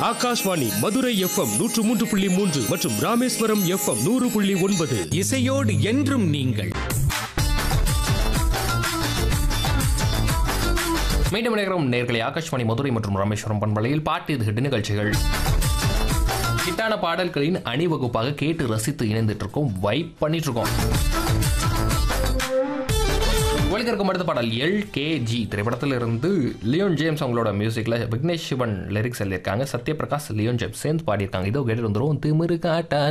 Akashvani Madurai FM நூற்று மூன்று புள்ளி மூன்று மற்றும் ராமேஸ்வரம் எஃப்எம் நூறு புள்ளி ஒன்பது இசையோடு என்றும் நீங்கள் மீண்டும் இணைகிறோம் நேர்களை ஆகாஷ்வாணி மதுரை மற்றும் ராமேஸ்வரம் பண்பலையில் பாட்டு இது ஹிட் நிகழ்ச்சிகள் ஹிட்டான பாடல்களின் அணிவகுப்பாக கேட்டு ரசித்து இணைந்துட்டு இருக்கோம் வைப் பண்ணிட்டு இருக்கோம் ஒழிக்க இருக்கும் அடுத்த பாடல் எல் கே ஜி திரைப்படத்தில் இருந்து லியோன் ஜேம்ஸ் அவங்களோட மியூசிக்ல விக்னேஷ் சிவன் லிரிக்ஸ் எழுதியிருக்காங்க சத்யபிரகாஷ் லியோன் ஜேம்ஸ் சேர்ந்து பாடியிருக்காங்க இதோ கேட்டு வந்துடும் திமிரு காட்டா